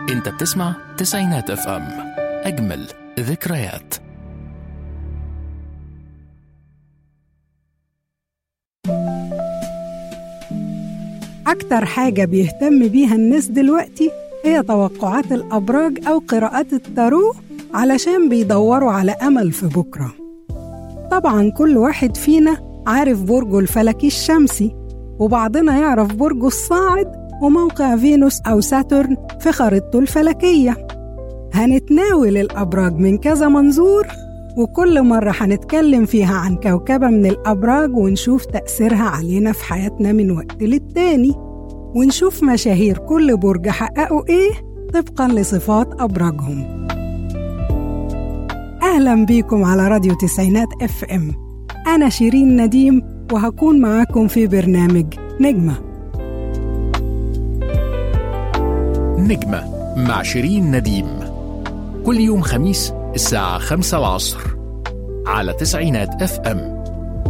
انت بتسمع تسعينات اف ام اجمل ذكريات أكتر حاجة بيهتم بيها الناس دلوقتي هي توقعات الأبراج أو قراءات التارو علشان بيدوروا على أمل في بكرة طبعا كل واحد فينا عارف برجه الفلكي الشمسي وبعضنا يعرف برجه الصاعد وموقع فينوس أو ساترن في خريطته الفلكية هنتناول الأبراج من كذا منظور وكل مرة هنتكلم فيها عن كوكبة من الأبراج ونشوف تأثيرها علينا في حياتنا من وقت للتاني ونشوف مشاهير كل برج حققوا إيه طبقا لصفات أبراجهم أهلا بيكم على راديو تسعينات اف ام أنا شيرين نديم وهكون معاكم في برنامج نجمة نجمة مع شيرين نديم كل يوم خميس الساعة خمسة العصر على تسعينات اف ام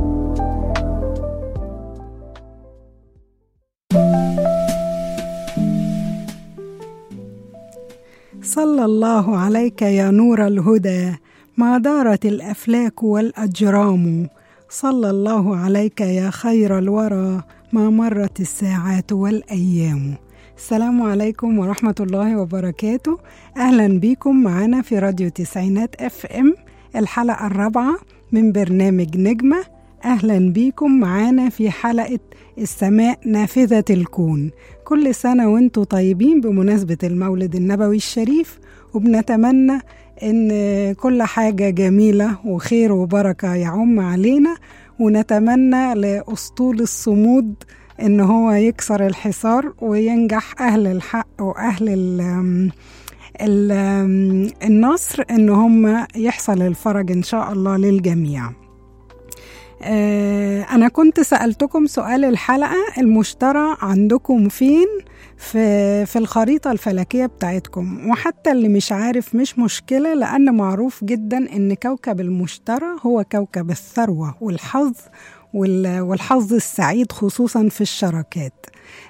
صلى الله عليك يا نور الهدى ما دارت الافلاك والاجرام صلى الله عليك يا خير الورى ما مرت الساعات والايام السلام عليكم ورحمه الله وبركاته اهلا بيكم معنا في راديو تسعينات اف ام الحلقه الرابعه من برنامج نجمه اهلا بيكم معانا في حلقه السماء نافذه الكون كل سنه وانتم طيبين بمناسبه المولد النبوي الشريف وبنتمنى ان كل حاجه جميله وخير وبركه يعم علينا ونتمنى لاسطول الصمود ان هو يكسر الحصار وينجح اهل الحق واهل ال ال النصر ان هم يحصل الفرج ان شاء الله للجميع أنا كنت سألتكم سؤال الحلقة المشترى عندكم فين في, في الخريطة الفلكية بتاعتكم وحتى اللي مش عارف مش مشكلة لأن معروف جدا إن كوكب المشترى هو كوكب الثروة والحظ والحظ السعيد خصوصا في الشراكات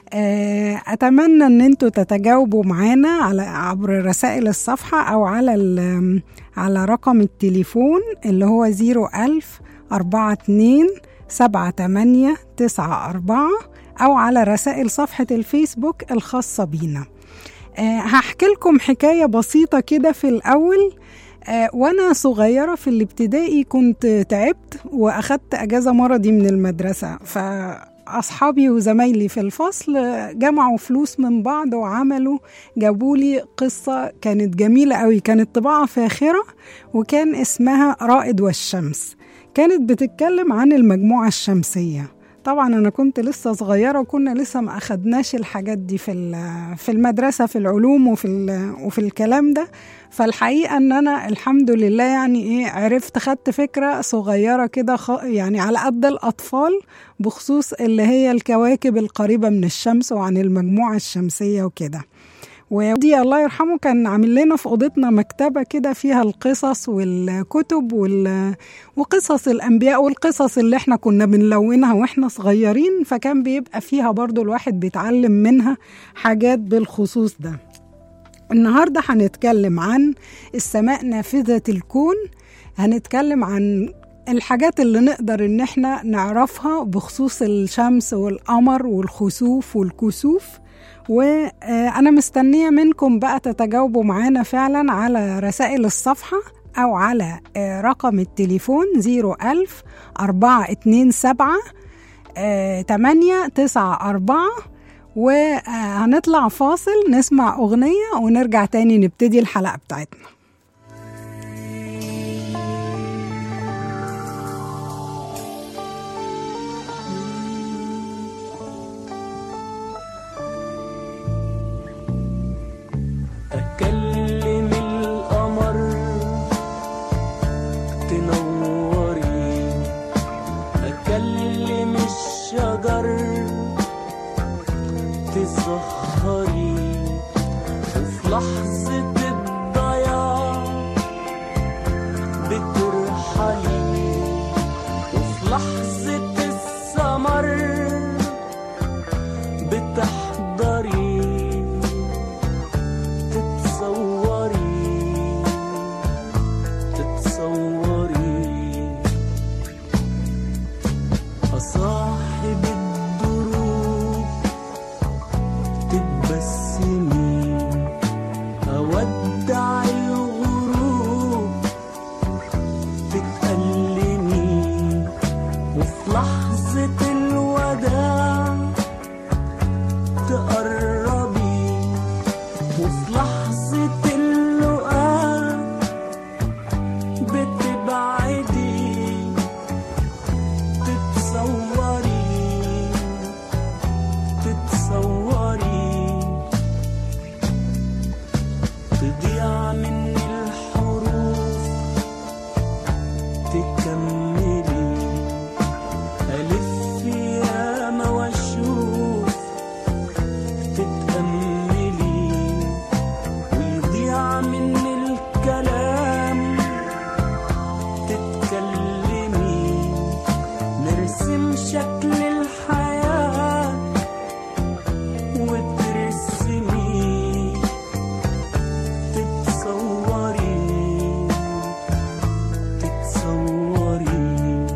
أتمنى أن أنتوا تتجاوبوا معانا على عبر رسائل الصفحة أو على على رقم التليفون اللي هو 01000 أربعة اتنين سبعة تمانية تسعة أربعة أو على رسائل صفحة الفيسبوك الخاصة بينا أه هحكي لكم حكاية بسيطة كده في الأول أه وأنا صغيرة في الابتدائي كنت تعبت وأخدت أجازة مرضي من المدرسة فأصحابي وزمايلي في الفصل جمعوا فلوس من بعض وعملوا جابوا لي قصة كانت جميلة قوي كانت طباعة فاخرة وكان اسمها رائد والشمس كانت بتتكلم عن المجموعة الشمسية طبعا أنا كنت لسه صغيرة وكنا لسه ما أخدناش الحاجات دي في في المدرسة في العلوم وفي وفي الكلام ده فالحقيقة إن أنا الحمد لله يعني إيه عرفت خدت فكرة صغيرة كده يعني على قد الأطفال بخصوص اللي هي الكواكب القريبة من الشمس وعن المجموعة الشمسية وكده ودي الله يرحمه كان عامل لنا في اوضتنا مكتبه كده فيها القصص والكتب وال... وقصص الانبياء والقصص اللي احنا كنا بنلونها واحنا صغيرين فكان بيبقى فيها برضو الواحد بيتعلم منها حاجات بالخصوص ده النهارده هنتكلم عن السماء نافذه الكون هنتكلم عن الحاجات اللي نقدر ان احنا نعرفها بخصوص الشمس والقمر والخسوف والكسوف وأنا مستنية منكم بقى تتجاوبوا معانا فعلا على رسائل الصفحة أو على رقم التليفون 01000 427 8 9 4 وهنطلع فاصل نسمع أغنية ونرجع تاني نبتدي الحلقة بتاعتنا أكلم القمر تنوري أكلم الشجر تسهري وفي لحظة الضياع بترحلي وفي لحظة السمر بتحضري تتصوري تضيع مني الحروف تكملي ألف ياما وأشوف تتأملي ويضيع مني الكلام تتكلمي نرسم شكل الحياة وترسمي تتصوري تتصوري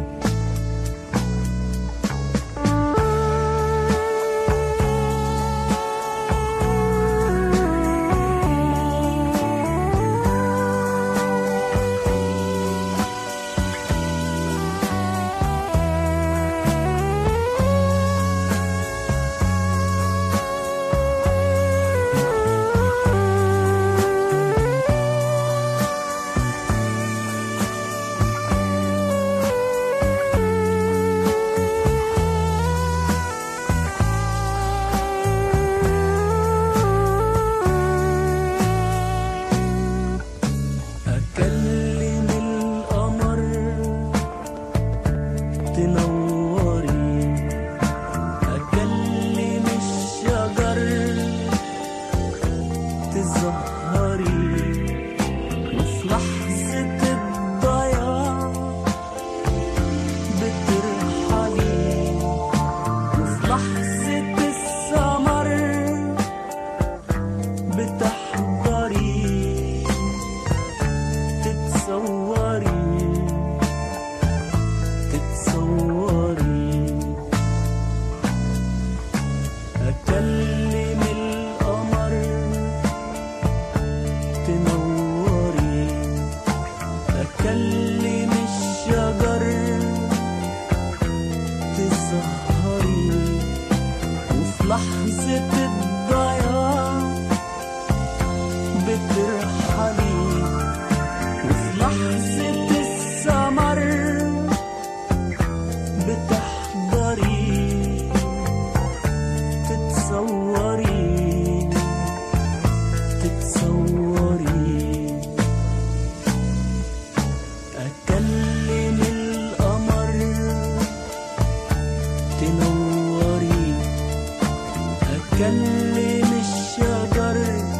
أكلم القمر تنوري أكلم الشجر تزهري وفي لحظة الضياع بترحلي وفي لحظة السمر بتحضري تتصوري تتصوري أكلم القمر تنوري أكلم الشجر تسهري وفي لحظة الضياع بترحلي وفي لحظة السمر بتحضري تتصوري تتصوري أكلم القمر تنوري أكلم الشجر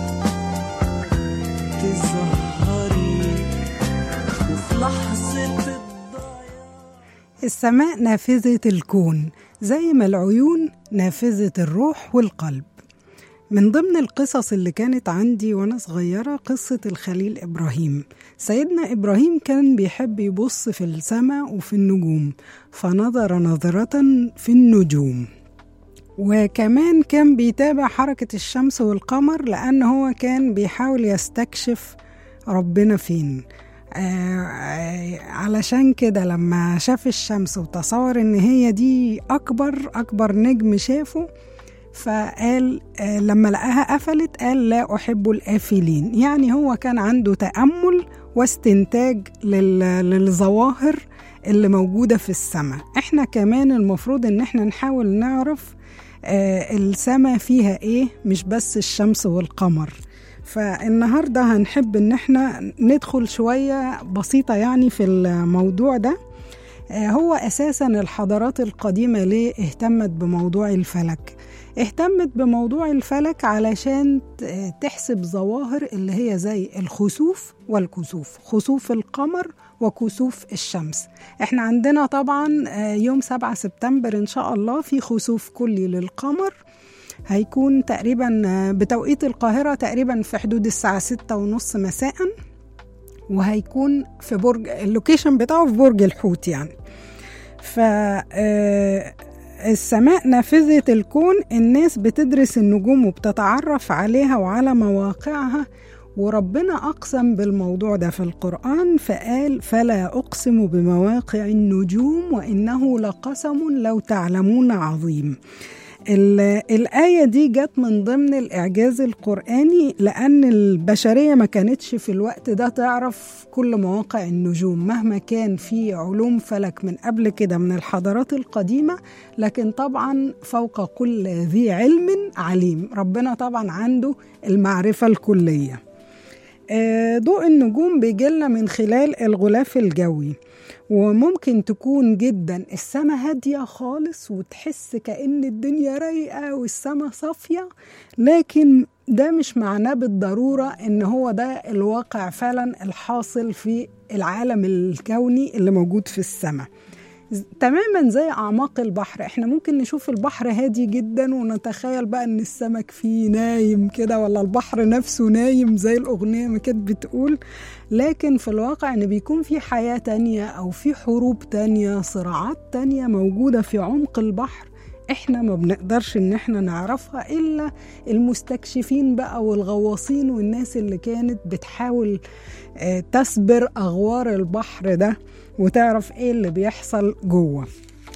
تزهري وفي لحظة الضياع السماء نافذة الكون زي ما العيون نافذة الروح والقلب من ضمن القصص اللي كانت عندي وأنا صغيرة قصة الخليل إبراهيم سيدنا إبراهيم كان بيحب يبص في السماء وفي النجوم فنظر نظرة في النجوم وكمان كان بيتابع حركة الشمس والقمر لأن هو كان بيحاول يستكشف ربنا فين آه آه، علشان كده لما شاف الشمس وتصور ان هي دي اكبر اكبر نجم شافه فقال آه لما لقاها قفلت قال لا احب الافلين يعني هو كان عنده تامل واستنتاج لل- للظواهر اللي موجوده في السماء احنا كمان المفروض ان احنا نحاول نعرف آه السماء فيها ايه مش بس الشمس والقمر فالنهارده هنحب ان احنا ندخل شويه بسيطه يعني في الموضوع ده آه، هو اساسا الحضارات القديمه ليه اهتمت بموضوع الفلك اهتمت بموضوع الفلك علشان ت- تحسب ظواهر اللي هي زي الخسوف والكسوف خسوف القمر وكسوف الشمس احنا عندنا طبعا آه، يوم 7 سبتمبر ان شاء الله في خسوف كلي للقمر هيكون تقريبا آه، بتوقيت القاهرة تقريبا في حدود الساعة ستة ونص مساء وهيكون في برج اللوكيشن بتاعه في برج الحوت يعني ف آه، السماء نافذة الكون الناس بتدرس النجوم وبتتعرف عليها وعلى مواقعها وربنا أقسم بالموضوع ده في القرآن فقال فلا أقسم بمواقع النجوم وإنه لقسم لو تعلمون عظيم ال- الآية دي جت من ضمن الإعجاز القرآني لأن البشرية ما كانتش في الوقت ده تعرف كل مواقع النجوم مهما كان في علوم فلك من قبل كده من الحضارات القديمة لكن طبعا فوق كل ذي علم عليم ربنا طبعا عنده المعرفة الكلية آه، ضوء النجوم بيجيلنا من خلال الغلاف الجوي وممكن تكون جدا السماء هادية خالص وتحس كأن الدنيا رايقة والسماء صافية لكن ده مش معناه بالضرورة إن هو ده الواقع فعلا الحاصل في العالم الكوني اللي موجود في السماء ز- تماما زي أعماق البحر احنا ممكن نشوف البحر هادي جدا ونتخيل بقى ان السمك فيه نايم كده ولا البحر نفسه نايم زي الأغنية ما كانت بتقول لكن في الواقع ان بيكون في حياة تانية او في حروب تانية صراعات تانية موجودة في عمق البحر احنا ما بنقدرش ان احنا نعرفها الا المستكشفين بقى والغواصين والناس اللي كانت بتحاول آه، تسبر اغوار البحر ده وتعرف ايه اللي بيحصل جوه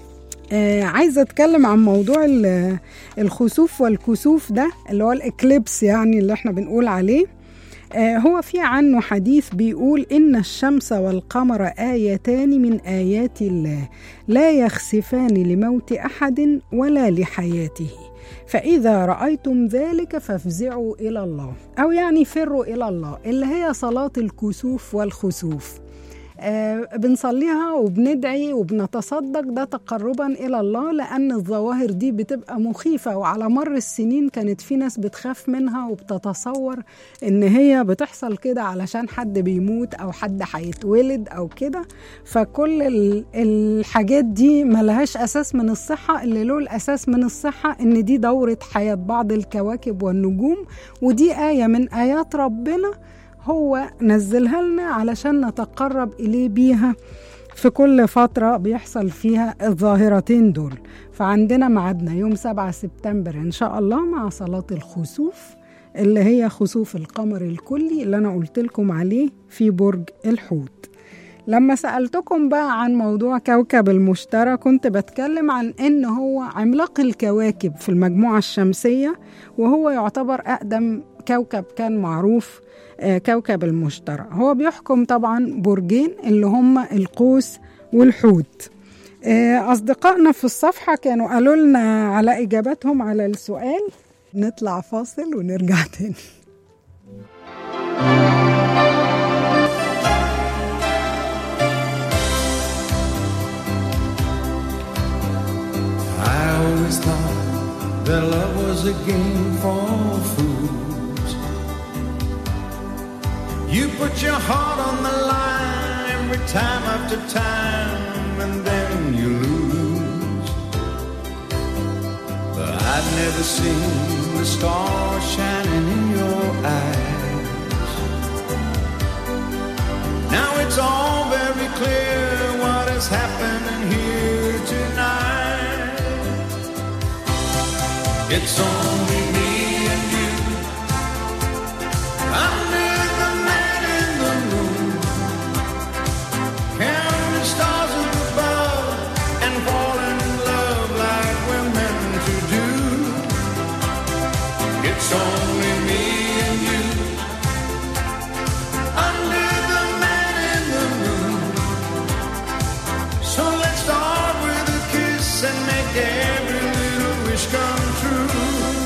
آه عايزه اتكلم عن موضوع ال- الخسوف والكسوف ده اللي هو الاكليبس يعني اللي احنا بنقول عليه آه هو في عنه حديث بيقول ان الشمس والقمر ايتان من ايات الله لا يخسفان لموت احد ولا لحياته فإذا رأيتم ذلك فافزعوا إلى الله أو يعني فروا إلى الله اللي هي صلاة الكسوف والخسوف آه بنصليها وبندعي وبنتصدق ده تقربا إلى الله لأن الظواهر دي بتبقى مخيفة وعلى مر السنين كانت في ناس بتخاف منها وبتتصور إن هي بتحصل كده علشان حد بيموت أو حد هيتولد أو كده فكل ال- الحاجات دي ملهاش أساس من الصحة اللي له الأساس من الصحة إن دي دورة حياة بعض الكواكب والنجوم ودي آية من آيات ربنا هو نزلها لنا علشان نتقرب إليه بيها في كل فترة بيحصل فيها الظاهرتين دول فعندنا ميعادنا يوم 7 سبتمبر إن شاء الله مع صلاة الخسوف اللي هي خسوف القمر الكلي اللي أنا قلت لكم عليه في برج الحوت لما سألتكم بقى عن موضوع كوكب المشتري كنت بتكلم عن إن هو عملاق الكواكب في المجموعة الشمسية وهو يعتبر أقدم كوكب كان معروف آه، كوكب المشتري هو بيحكم طبعا برجين اللي هم القوس والحوت آه، أصدقائنا في الصفحة كانوا قالوا لنا على إجاباتهم على السؤال نطلع فاصل ونرجع تاني I always thought that love was a game for fools. You put your heart on the line every time after time, and then you lose. But I've never seen the stars shining in your eyes. Now it's all very clear what is happening here tonight. It's only me and you. Under the man in the moon. Counting stars up above and falling in love like we're meant to do. It's only me and you. Under the man in the moon. So let's start with a kiss and make every little wish come true.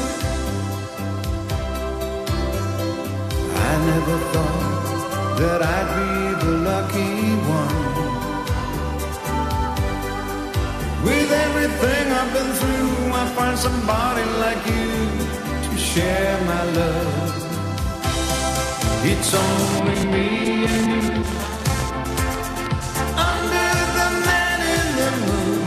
I never thought that I'd be the lucky one. With everything I've been through, I find somebody like you to share my love. It's only me and you. Under the man in the moon.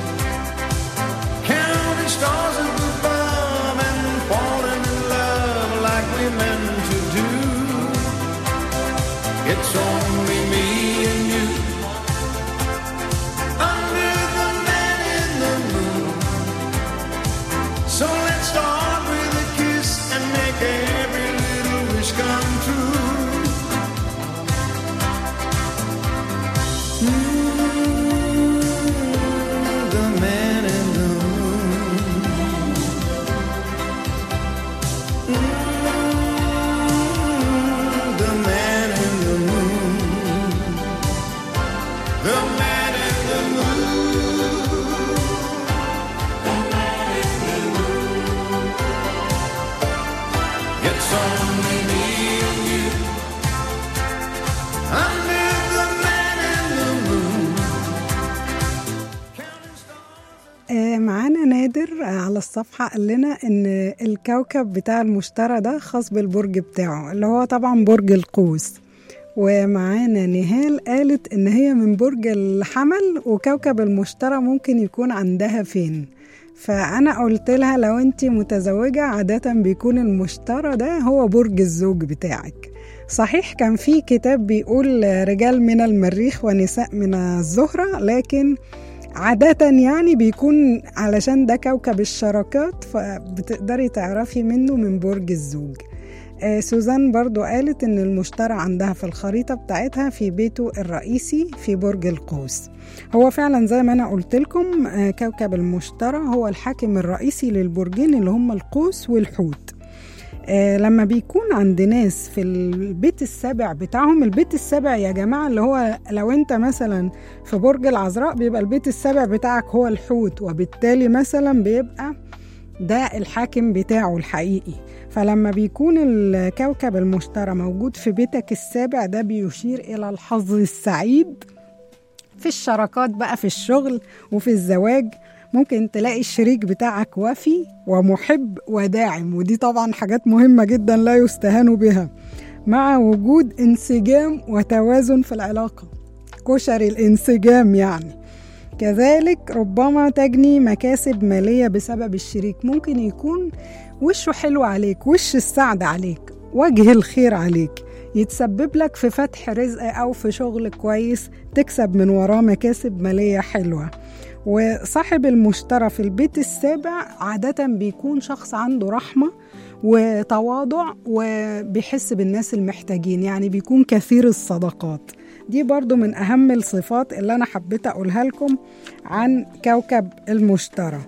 Counting stars up above and falling in love like we meant to do. It's only me and you. Under the man in the moon. So let's start with a kiss and make every little wish come true. Mm, the man in the moon. it's only me and you. Under the man in the moon. Counting stars. آه، معانا نادر آه، على الصفحة قال لنا إن الكوكب بتاع المشتري ده خاص بالبرج بتاعه اللي هو طبعا برج القوس ومعانا نهال قالت إن هي من برج الحمل وكوكب المشتري ممكن يكون عندها فين فأنا قلت لها لو أنت متزوجة عادة بيكون المشتري ده هو برج الزوج بتاعك صحيح كان في كتاب بيقول رجال من المريخ ونساء من الزهرة لكن عادة يعني بيكون علشان ده كوكب الشراكات فبتقدري تعرفي منه من برج الزوج آه، سوزان برضو قالت ان المشتري عندها في الخريطة بتاعتها في بيته الرئيسي في برج القوس هو فعلا زي ما انا قلت لكم آه، كوكب المشتري هو الحاكم الرئيسي للبرجين اللي هم القوس والحوت آه، لما بيكون عند ناس في البيت السابع بتاعهم البيت السابع يا جماعة اللي هو لو انت مثلا في برج العذراء بيبقى البيت السابع بتاعك هو الحوت وبالتالي مثلا بيبقى ده الحاكم بتاعه الحقيقي فلما بيكون الكوكب المشتري موجود في بيتك السابع ده بيشير إلى الحظ السعيد في الشراكات بقى في الشغل وفي الزواج ممكن تلاقي الشريك بتاعك وفي ومحب وداعم ودي طبعا حاجات مهمة جدا لا يستهان بها مع وجود انسجام وتوازن في العلاقة كشري الانسجام يعني كذلك ربما تجني مكاسب مالية بسبب الشريك ممكن يكون وشه حلو عليك وش السعد عليك وجه الخير عليك يتسبب لك في فتح رزق أو في شغل كويس تكسب من وراه مكاسب مالية حلوة وصاحب المشترى في البيت السابع عادة بيكون شخص عنده رحمة وتواضع وبيحس بالناس المحتاجين يعني بيكون كثير الصداقات دي برضو من أهم الصفات اللي أنا حبيت أقولها لكم عن كوكب المشترى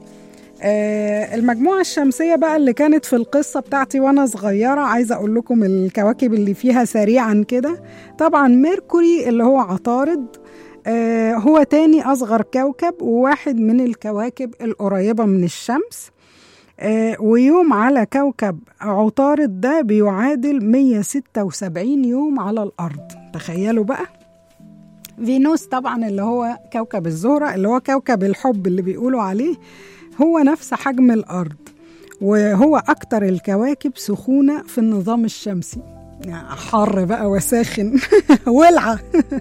آه، المجموعة الشمسية بقى اللي كانت في القصة بتاعتي وأنا صغيرة عايزة أقول لكم الكواكب اللي فيها سريعا كده طبعا ميركوري اللي هو عطارد آه، هو تاني أصغر كوكب وواحد من الكواكب القريبة من الشمس آه، ويوم على كوكب عطارد ده بيعادل 176 يوم على الأرض تخيلوا بقى فينوس طبعا اللي هو كوكب الزهرة اللي هو كوكب الحب اللي بيقولوا عليه هو نفس حجم الأرض وهو أكتر الكواكب سخونة في النظام الشمسي يعني حر بقى وساخن ولعة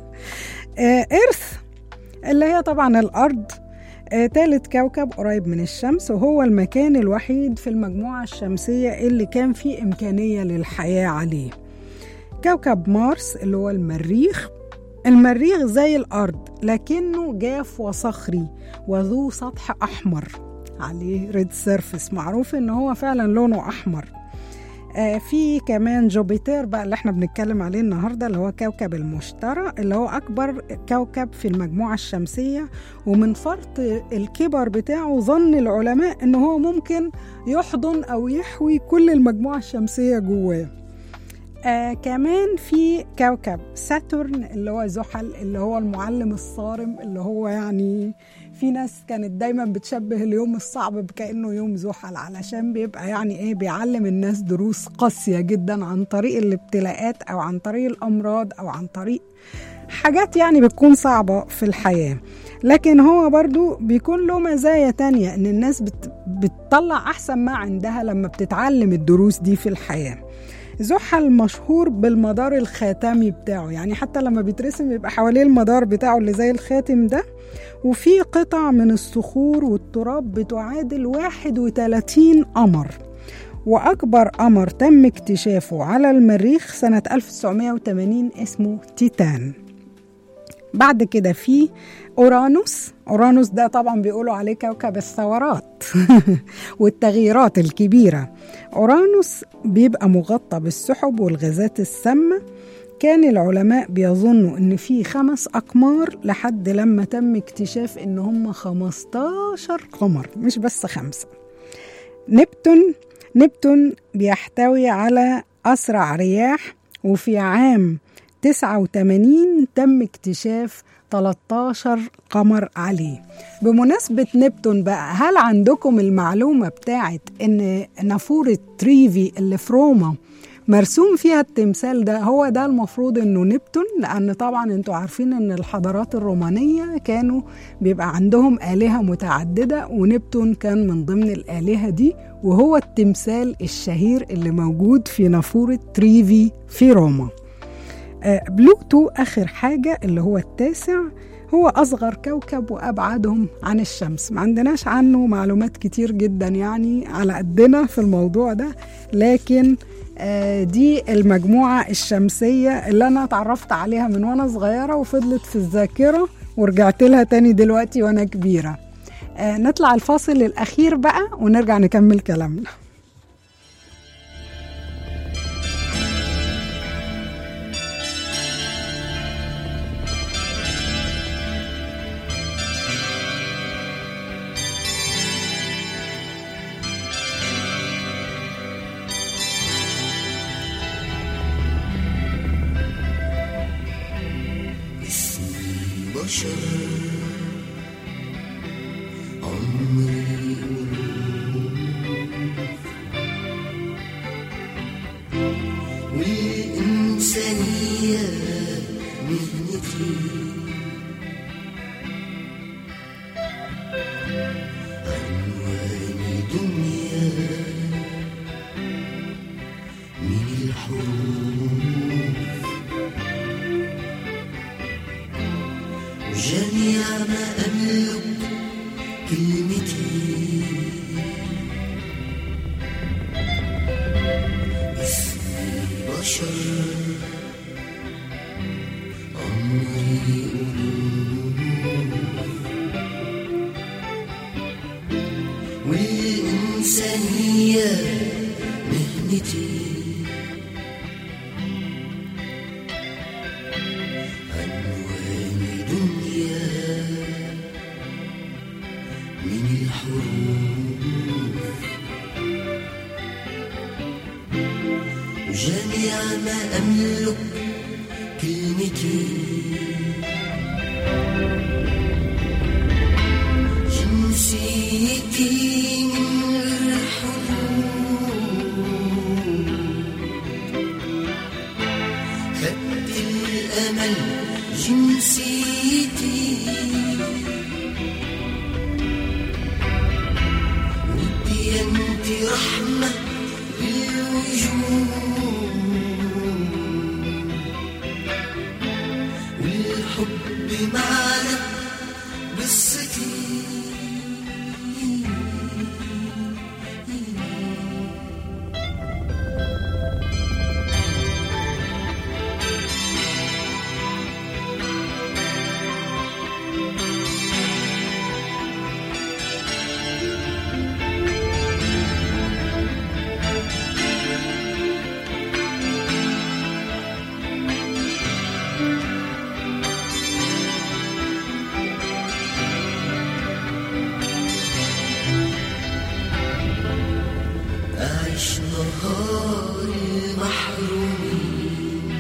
آه، إرث اللي هي طبعا الأرض آه، تالت كوكب قريب من الشمس وهو المكان الوحيد في المجموعة الشمسية اللي كان فيه إمكانية للحياة عليه كوكب مارس اللي هو المريخ المريخ زي الأرض لكنه جاف وصخري وذو سطح أحمر عليه ريد سيرفيس معروف إن هو فعلا لونه أحمر آه في كمان جوبيتر بقى اللي احنا بنتكلم عليه النهارده اللي هو كوكب المشتري اللي هو اكبر كوكب في المجموعه الشمسيه ومن فرط الكبر بتاعه ظن العلماء ان هو ممكن يحضن او يحوي كل المجموعه الشمسيه جواه آه كمان في كوكب ساتورن اللي هو زحل اللي هو المعلم الصارم اللي هو يعني في ناس كانت دايما بتشبه اليوم الصعب بكأنه يوم زحل علشان بيبقى يعني ايه بيعلم الناس دروس قاسية جدا عن طريق الابتلاءات او عن طريق الامراض او عن طريق حاجات يعني بتكون صعبة في الحياة لكن هو برضو بيكون له مزايا تانية ان الناس بت بتطلع احسن ما عندها لما بتتعلم الدروس دي في الحياه زحل مشهور بالمدار الخاتمي بتاعه يعني حتى لما بيترسم بيبقى حواليه المدار بتاعه اللي زي الخاتم ده وفي قطع من الصخور والتراب بتعادل 31 قمر وأكبر قمر تم اكتشافه على المريخ سنة 1980 اسمه تيتان بعد كده في اورانوس اورانوس ده طبعا بيقولوا عليه كوكب الثورات والتغييرات الكبيره اورانوس بيبقى مغطى بالسحب والغازات السامه كان العلماء بيظنوا ان في خمس اقمار لحد لما تم اكتشاف ان هم 15 قمر مش بس خمسه نبتون نبتون بيحتوي على اسرع رياح وفي عام 89 تم اكتشاف 13 قمر عليه بمناسبة نبتون بقى هل عندكم المعلومة بتاعت ان نافورة تريفي اللي في روما مرسوم فيها التمثال ده هو ده المفروض انه نبتون لان طبعا انتوا عارفين ان الحضارات الرومانيه كانوا بيبقى عندهم الهه متعدده ونبتون كان من ضمن الالهه دي وهو التمثال الشهير اللي موجود في نافوره تريفي في روما آه، بلوتو آخر حاجة اللي هو التاسع هو أصغر كوكب وأبعدهم عن الشمس ما عندناش عنه معلومات كتير جدا يعني على قدنا في الموضوع ده لكن آه، دي المجموعة الشمسية اللي أنا اتعرفت عليها من وأنا صغيرة وفضلت في الذاكرة ورجعت لها تاني دلوقتي وأنا كبيرة آه، نطلع الفاصل الأخير بقى ونرجع نكمل كلامنا بشر عمري والإنسانية مهنتي عنواني دنيا من الحروب وجميع ما أملك كلمتي اسمي بشر عمري ألوف والإنسانية مهنتي عنواني دنيا من الحروب وجميع ما أملك كلمتي جنسيتي من الحروب خدت الأمل جنسيتي وديانتي رحمة للوجود والحب معنا قصتي أعيش نهار المحرومين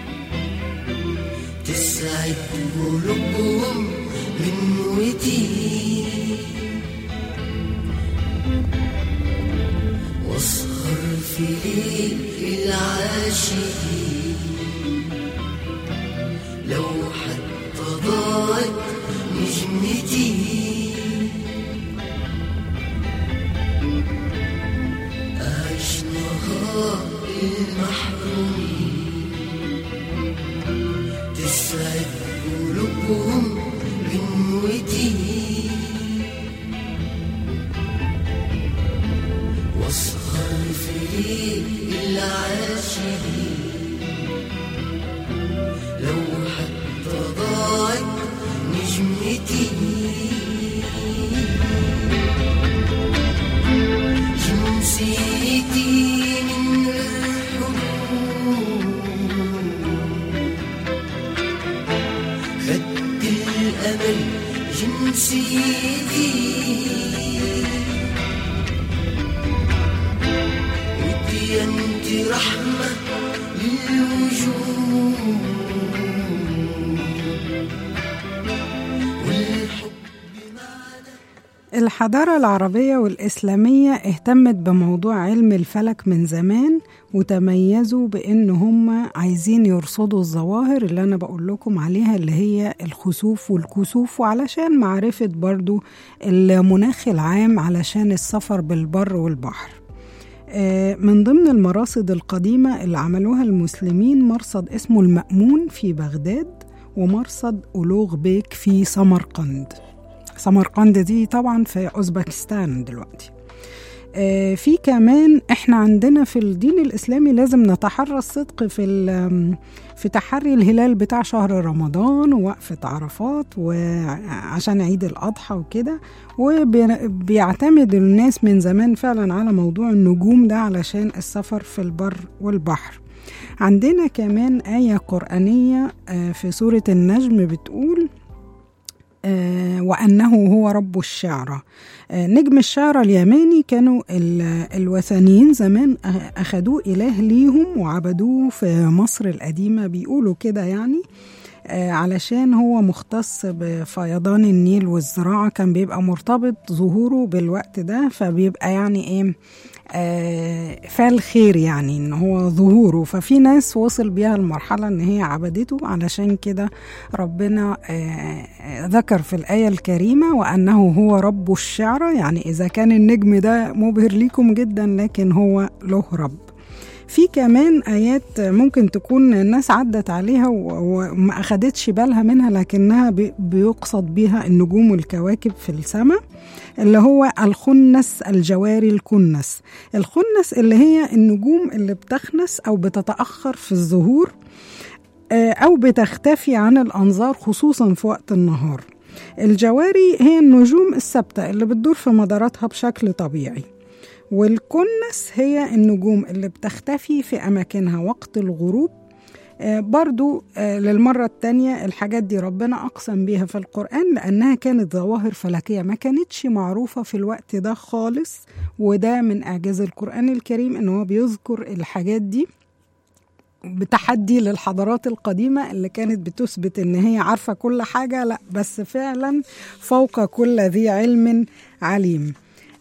تسعد قلوبهم غنوتي واسهر في ليل العاشقين لو حتى ضاعت نجمتي أعيش نهار المحرومين تسعد قلوبهم غنوتي واسهر في ليل العاشقين لو حتى ضاعت نجمتي جنسيتي من الحروب خدت الأمل جنسيتي وديانتي رحمة للوجود والحب معنا الحضارة العربية والإسلامية اهتمت بموضوع علم الفلك من زمان وتميزوا بإن هم عايزين يرصدوا الظواهر اللي أنا بقول لكم عليها اللي هي الخسوف والكسوف وعلشان معرفة برضو المناخ العام علشان السفر بالبر والبحر آه، من ضمن المراصد القديمة اللي عملوها المسلمين مرصد اسمه المأمون في بغداد ومرصد أولوغ بيك في سمرقند سمرقند دي طبعا في أوزبكستان دلوقتي آه، في كمان احنا عندنا في الدين الاسلامي لازم نتحرى الصدق في ال- في تحري الهلال بتاع شهر رمضان ووقفة عرفات وعشان عيد الأضحى وكده وبيعتمد الناس من زمان فعلا على موضوع النجوم ده علشان السفر في البر والبحر عندنا كمان آية قرآنية آه، في سورة النجم بتقول آه، وأنه هو رب الشعرى آه، نجم الشعرى اليماني كانوا ال- الوثنيين زمان أخ- أخدوه إله ليهم وعبدوه في مصر القديمة بيقولوا كده يعني آه، علشان هو مختص بفيضان النيل والزراعة كان بيبقى مرتبط ظهوره بالوقت ده فبيبقى يعني ايه آه، فالخير يعني ان هو ظهوره ففي ناس وصل بيها المرحلة ان هي عبدته علشان كده ربنا آه، ذكر في الآية الكريمة وأنه هو رب الشعرى يعني إذا كان النجم ده مبهر ليكم جدا لكن هو له رب في كمان آيات ممكن تكون الناس عدت عليها و- وما أخدتش بالها منها لكنها بي- بيقصد بيها النجوم والكواكب في السماء اللي هو الخنس الجواري الكنس الخنس اللي هي النجوم اللي بتخنس أو بتتأخر في الظهور آه، أو بتختفي عن الأنظار خصوصا في وقت النهار الجواري هي النجوم الثابتة اللي بتدور في مداراتها بشكل طبيعي والكنس هي النجوم اللي بتختفي في أماكنها وقت الغروب آه، برضو آه، للمرة التانية الحاجات دي ربنا أقسم بيها في القرآن لأنها كانت ظواهر فلكية ما كانتش معروفة في الوقت ده خالص وده من إعجاز القرآن الكريم إن هو بيذكر الحاجات دي بتحدي للحضارات القديمة اللي كانت بتثبت إن هي عارفة كل حاجة لا بس فعلا فوق كل ذي علم عليم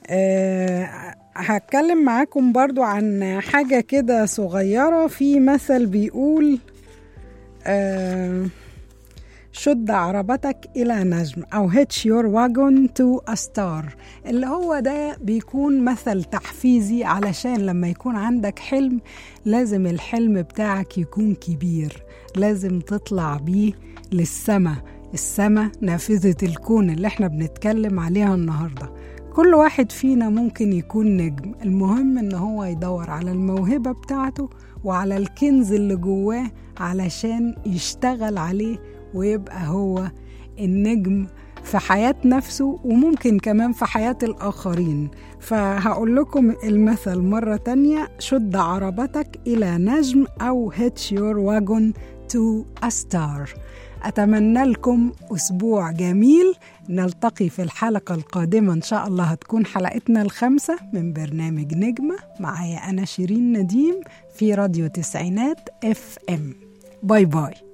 أه هتكلم معاكم برضو عن حاجة كده صغيرة في مثل بيقول أه شد عربتك إلى نجم أو hitch your wagon to a star اللي هو ده بيكون مثل تحفيزي علشان لما يكون عندك حلم لازم الحلم بتاعك يكون كبير لازم تطلع بيه للسما السما نافذة الكون اللي احنا بنتكلم عليها النهارده كل واحد فينا ممكن يكون نجم المهم ان هو يدور على الموهبة بتاعته وعلى الكنز اللي جواه علشان يشتغل عليه ويبقى هو النجم في حياة نفسه وممكن كمان في حياة الآخرين فهقول لكم المثل مرة تانية شد عربتك إلى نجم أو hitch your wagon to a star أتمنى لكم أسبوع جميل نلتقي في الحلقة القادمة إن شاء الله هتكون حلقتنا الخامسة من برنامج نجمة معايا أنا شيرين نديم في راديو تسعينات اف ام باي باي